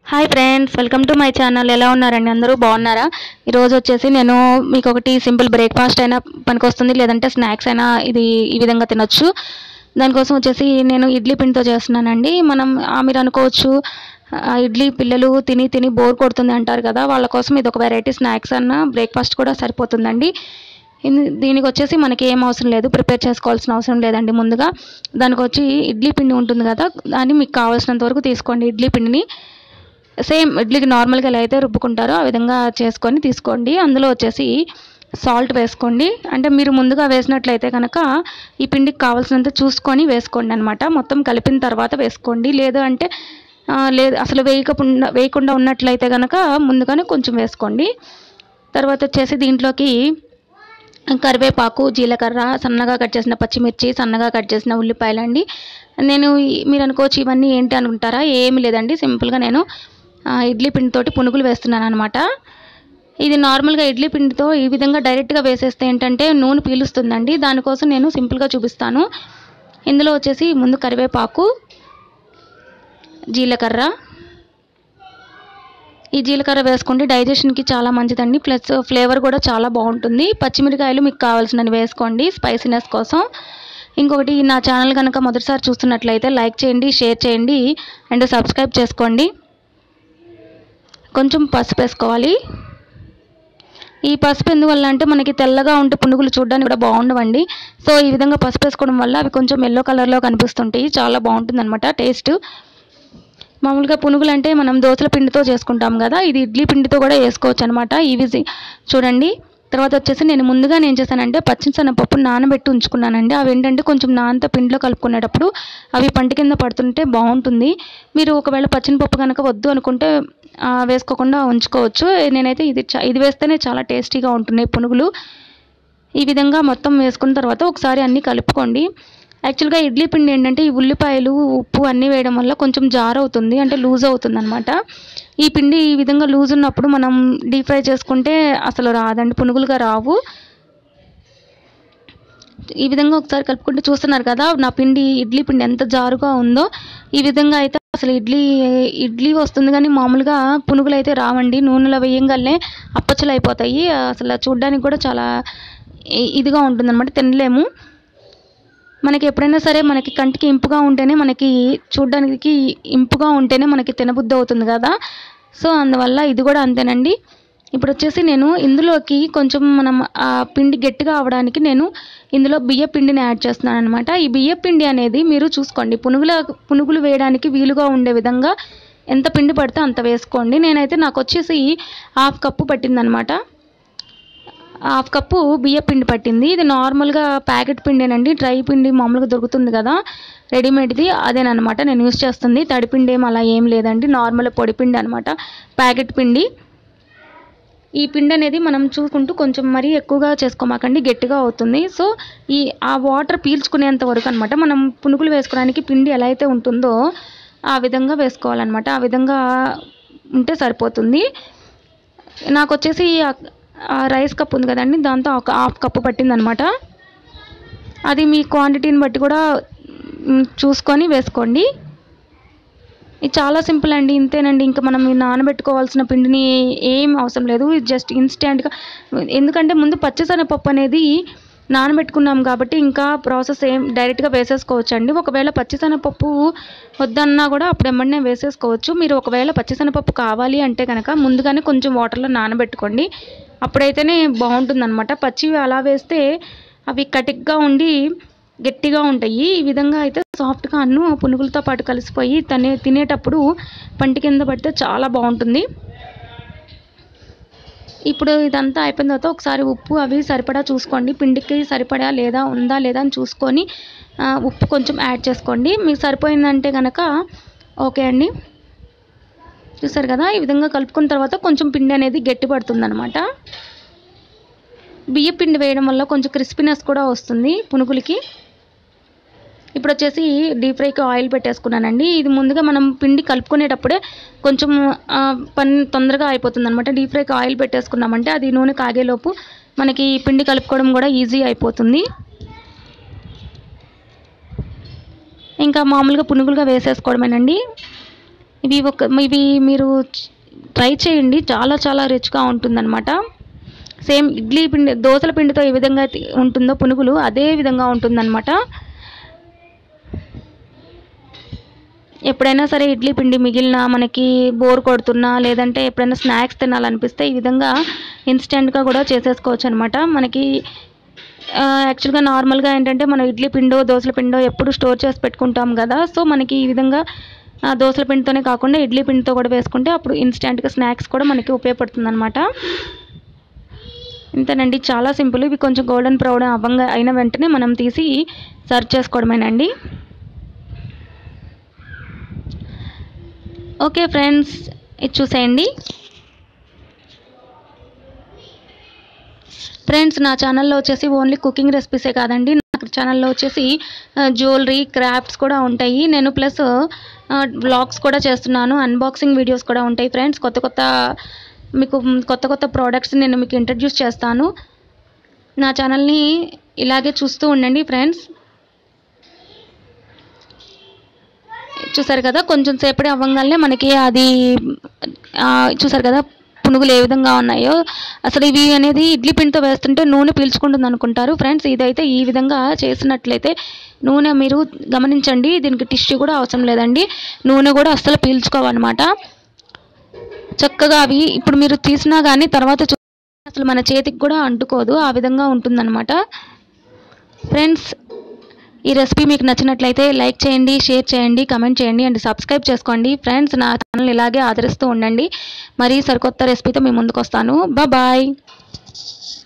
hi friends welcome to my channel ఎలా ఉన్నారండి అందరూ బాగున్నారా ఈరోజు వచ్చేసి నేను మీకు ఒకటి సింపుల్ బ్రేక్ఫాస్ట్ అయినా పనికొస్తుంది లేదంటే స్నాక్స్ అయినా ఇది ఈ విధంగా తినొచ్చు దానికోసం వచ్చేసి నేను ఇడ్లీ పిండితో చేస్తున్నానండి మనం ఆ, మీరు అనుకోవచ్చు ఆ, ఇడ్లీ పిల్లలు తిని తిని బోర్ కొడుతుంది అంటారు కదా వాళ్ళ కోసం ఇది ఒక వెరైటీ స్నాక్స్ అన్న బ్రేక్ఫాస్ట్ కూడా సరిపోతుందండి ఇన్- దీనికి వచ్చేసి మనకి ఏం అవసరం లేదు ప్రిపేర్ చేసుకోవాల్సిన అవసరం లేదండి ముందుగా దానికి వచ్చి ఇడ్లీ పిండి ఉంటుంది కదా దాన్ని మీకు కావాల్సినంత వరకు తీసుకోండి ఇడ్లీ పిండిని సేమ్ ఇడ్లీకి నార్మల్గా ఎలా అయితే రుబ్బుకుంటారో ఆ విధంగా చేసుకొని తీసుకోండి అందులో వచ్చేసి సాల్ట్ వేసుకోండి అంటే మీరు ముందుగా వేసినట్లయితే కనుక ఈ పిండికి కావాల్సినంత చూసుకొని వేసుకోండి అనమాట మొత్తం కలిపిన తర్వాత వేసుకోండి లేదు అంటే ఆ, లేదు అసలు వేయకుండా వేయకుండా ఉన్నట్లయితే కనుక ముందుగానే కొంచెం వేసుకోండి తర్వాత వచ్చేసి దీంట్లోకి కరివేపాకు జీలకర్ర సన్నగా కట్ చేసిన పచ్చిమిర్చి సన్నగా కట్ చేసిన ఉల్లిపాయలు అండి నేను ఈ- మీరు అనుకోవచ్చు ఇవన్నీ ఏంటి అనుకుంటారా ఏమి లేదండి సింపుల్గా నేను ఆ, ఇడ్లీ పిండితోటి పునుగులు వేస్తున్నాను అనమాట ఇది నార్మల్గా ఇడ్లీ పిండితో ఈ విధంగా డైరెక్ట్గా వేసేస్తే ఏంటంటే నూనె పీలుస్తుందండి దానికోసం నేను సింపుల్గా చూపిస్తాను ఇందులో వచ్చేసి ముందు కరివేపాకు జీలకర్ర ఈ జీలకర్ర వేసుకుంటే డైజెషన్కి చాలా మంచిదండి ప్లస్ ఫ్లేవర్ కూడా చాలా బాగుంటుంది పచ్చిమిరకాయలు మీకు కావాల్సినవి వేసుకోండి స్పైసీనెస్ కోసం ఇంకొకటి నా ఛానల్ కనుక మొదటిసారి చూస్తున్నట్లయితే లైక్ చేయండి షేర్ చేయండి అండ్ సబ్స్క్రైబ్ చేసుకోండి కొంచెం పసుపు వేసుకోవాలి ఈ పసుపు ఎందువల్ల అంటే మనకి తెల్లగా ఉంటే పునుగులు చూడడానికి కూడా బాగుండవండి సో ఈ విధంగా పసుపు వేసుకోవడం వల్ల అవి కొంచెం ఎల్లో కలర్లో కనిపిస్తుంటాయి చాలా బాగుంటుంది అనమాట టేస్ట్ మామూలుగా పునుగులు అంటే మనం దోసల పిండితో చేసుకుంటాం కదా ఇది ఇడ్లీ పిండితో కూడా వేసుకోవచ్చు అనమాట ఇవి చూడండి తర్వాత వచ్చేసి నేను ముందుగా నేను చేశానంటే పచ్చిశనగపప్పు నానబెట్టి ఉంచుకున్నానండి అవి ఏంటంటే కొంచెం నానత పిండిలో కలుపుకునేటప్పుడు అవి పంట కింద పడుతుంటే బాగుంటుంది మీరు ఒకవేళ పచ్చిన కనుక వద్దు అనుకుంటే ఆ, వేసుకోకుండా ఉంచుకోవచ్చు నేనైతే ఇది చా- ఇది వేస్తేనే చాలా టేస్టీగా ఉంటున్నాయి పునుగులు ఈ విధంగా మొత్తం వేసుకున్న తర్వాత ఒకసారి అన్నీ కలుపుకోండి యాక్చువల్గా ఇడ్లీ పిండి ఏంటంటే ఈ ఉల్లిపాయలు ఉప్పు అన్నీ వేయడం వల్ల కొంచెం జార్ అవుతుంది అంటే లూజ్ అవుతుంది అనమాట ఈ పిండి ఈ విధంగా లూజ్ ఉన్నప్పుడు మనం డీప్ ఫ్రై చేసుకుంటే అసలు రాదండి పునుగులుగా రావు ఈ విధంగా ఒకసారి కలుపుకుంటే చూస్తున్నారు కదా నా పిండి ఇడ్లీ పిండి ఎంత జారుగా ఉందో ఈ విధంగా అయితే అసలు ఇడ్లీ ఇడ్లీ వస్తుంది కానీ మామూలుగా పునుగులు అయితే రావండి నూనెలో వేయంగానే అప్పచ్చలు అయిపోతాయి అసలు చూడడానికి కూడా చాలా ఇ- ఇదిగా ఉంటుందన్నమాట తినలేము మనకి ఎప్పుడైనా సరే మనకి కంటికి ఇంపుగా ఉంటేనే మనకి చూడడానికి ఇంపుగా ఉంటేనే మనకి తినబుద్ధి అవుతుంది కదా సో అందువల్ల ఇది కూడా అంతేనండి ఇప్పుడు వచ్చేసి నేను ఇందులోకి కొంచెం మనం ఆ పిండి గట్టిగా అవడానికి నేను ఇందులో బియ్య పిండిని యాడ్ చేస్తున్నాను అనమాట ఈ బియ్య పిండి అనేది మీరు చూసుకోండి పునుగుల పునుగులు వేయడానికి వీలుగా ఉండే విధంగా ఎంత పిండి పడితే అంత వేసుకోండి నేనైతే నాకు వచ్చేసి హాఫ్ కప్పు పట్టిందనమాట హాఫ్ కప్పు బియ్య పిండి పట్టింది ఇది నార్మల్గా ప్యాకెట్ పిండేనండి డ్రై పిండి మామూలుగా దొరుకుతుంది కదా రెడీమేడ్ది అదేనమాట నేను యూస్ చేస్తుంది తడి పిండి ఏం అలా ఏం లేదండి నార్మల్ పొడి పిండి అనమాట ప్యాకెట్ పిండి ఈ పిండి అనేది మనం చూసుకుంటూ కొంచెం మరీ ఎక్కువగా చేసుకోమాకండి గట్టిగా అవుతుంది సో ఈ ఆ వాటర్ పీల్చుకునేంత వరకు అనమాట మనం పునుగులు వేసుకోవడానికి పిండి ఎలా అయితే ఉంటుందో ఆ విధంగా వేసుకోవాలన్నమాట ఆ విధంగా ఉంటే సరిపోతుంది నాకు వచ్చేసి ఆ- ఆ రైస్ కప్ ఉంది కదండి దాంతో ఒక హాఫ్ కప్పు పట్టిందనమాట అది మీ క్వాంటిటీని బట్టి కూడా మ్, చూసుకొని వేసుకోండి ఇది చాలా సింపుల్ అండి ఇంతేనండి ఇంకా మనం ఈ నానబెట్టుకోవాల్సిన పిండిని ఏం అవసరం లేదు ఇది జస్ట్ ఇన్స్టెంట్గా ఎందుకంటే ముందు పచ్చిశనగపప్పు అనేది నానబెట్టుకున్నాం కాబట్టి ఇంకా ప్రాసెస్ ఏం డైరెక్ట్గా వేసేసుకోవచ్చు అండి ఒకవేళ పచ్చిశనగపప్పు వద్దన్నా కూడా అప్పుడు ఎమ్మడనే వేసేసుకోవచ్చు మీరు ఒకవేళ పచ్చిశనగపప్పు కావాలి అంటే కనుక ముందుగానే కొంచెం వాటర్లో నానబెట్టుకోండి అప్పుడైతేనే బాగుంటుంది అనమాట పచ్చివి అలా వేస్తే అవి కటిక్గా ఉండి గట్టిగా ఉంటాయి ఈ విధంగా అయితే సాఫ్ట్గా అన్ను పునుగులతో పాటు కలిసిపోయి తనే తినేటప్పుడు పంటి కింద పడితే చాలా బాగుంటుంది ఇప్పుడు ఇదంతా అయిపోయిన తర్వాత ఒకసారి ఉప్పు అవి సరిపడా చూసుకోండి పిండికి సరిపడా లేదా ఉందా లేదా అని చూసుకొని ఆ, ఉప్పు కొంచెం యాడ్ చేసుకోండి మీకు సరిపోయిందంటే కనుక ఓకే అండి చూసారు కదా ఈ విధంగా కలుపుకున్న తర్వాత కొంచెం పిండి అనేది గట్టి పడుతుంది అనమాట బియ్య పిండి వేయడం వల్ల కొంచెం క్రిస్పీనెస్ కూడా వస్తుంది పునుగులకి ఇప్పుడు వచ్చేసి డీప్ ఫ్రైకి ఆయిల్ పెట్టేసుకున్నానండి ఇది ముందుగా మనం పిండి కలుపుకునేటప్పుడే కొంచెం ఆ, పని తొందరగా అయిపోతుంది అనమాట డీప్ ఫ్రైకి ఆయిల్ పెట్టేసుకున్నామంటే అది నూనె కాగేలోపు మనకి పిండి కలుపుకోవడం కూడా ఈజీ అయిపోతుంది ఇంకా మామూలుగా పునుగులుగా వేసేసుకోవడమేనండి ఇవి ఒక ఇవి మీరు ట్రై చేయండి చాలా చాలా రిచ్గా ఉంటుందన్నమాట సేమ్ ఇడ్లీ పిండి దోసల పిండితో ఏ విధంగా అయితే ఉంటుందో పునుగులు అదే విధంగా ఉంటుందన్నమాట ఎప్పుడైనా సరే ఇడ్లీ పిండి మిగిలిన మనకి బోర్ కొడుతున్నా లేదంటే ఎప్పుడైనా స్నాక్స్ తినాలనిపిస్తే ఈ విధంగా ఇన్స్టెంట్గా కూడా చేసేసుకోవచ్చు అనమాట మనకి యాక్చువల్గా నార్మల్గా ఏంటంటే మనం ఇడ్లీ పిండో దోసల పిండో ఎప్పుడు స్టోర్ చేసి పెట్టుకుంటాం కదా సో మనకి ఈ విధంగా ఆ, దోసల పిండితోనే కాకుండా ఇడ్లీ పిండితో కూడా వేసుకుంటే అప్పుడు ఇన్స్టెంట్గా స్నాక్స్ కూడా మనకి ఉపయోగపడుతుంది అనమాట ఇంతేనండి చాలా సింపుల్ ఇవి కొంచెం గోల్డెన్ బ్రౌన్ అవ్వంగా అయిన వెంటనే మనం తీసి సర్వ్ చేసుకోవడమేనండి ఓకే ఫ్రెండ్స్ ఇది చూసేయండి ఫ్రెండ్స్ నా ఛానల్లో వచ్చేసి ఓన్లీ కుకింగ్ రెసిపీసే కాదండి నా ఛానల్లో వచ్చేసి జ్యువెలరీ క్రాఫ్ట్స్ కూడా ఉంటాయి నేను ప్లస్ వ్లాగ్స్ కూడా చేస్తున్నాను అన్బాక్సింగ్ వీడియోస్ కూడా ఉంటాయి ఫ్రెండ్స్ కొత్త కొత్త మీకు కొత్త కొత్త ప్రోడక్ట్స్ నేను మీకు ఇంట్రడ్యూస్ చేస్తాను నా ఛానల్ని ఇలాగే చూస్తూ ఉండండి ఫ్రెండ్స్ చూసారు కదా కొంచెం సేపటి అవ్వగానే మనకి అది ఆ, చూసారు కదా పునుగులు ఏ విధంగా ఉన్నాయో అసలు ఇవి అనేది ఇడ్లీ పిండితో వేస్తుంటే నూనె పీల్చుకుంటుంది అనుకుంటారు ఫ్రెండ్స్ ఇదైతే ఈ విధంగా చేసినట్లయితే నూనె మీరు గమనించండి దీనికి టిష్యూ కూడా అవసరం లేదండి నూనె కూడా అస్సలు పీల్చుకోవన్నమాట చక్కగా అవి ఇప్పుడు మీరు తీసినా కానీ తర్వాత చూ- అసలు మన చేతికి కూడా అంటుకోదు ఆ విధంగా ఉంటుందన్నమాట ఫ్రెండ్స్ ఈ రెసిపీ మీకు నచ్చినట్లయితే లైక్ చేయండి షేర్ చేయండి కమెంట్ చేయండి అండ్ సబ్స్క్రైబ్ చేసుకోండి ఫ్రెండ్స్ నా ఛానల్ ఇలాగే ఆదరిస్తూ ఉండండి మరి సరికొత్త రెసిపీతో మీ ముందుకు వస్తాను బాయ్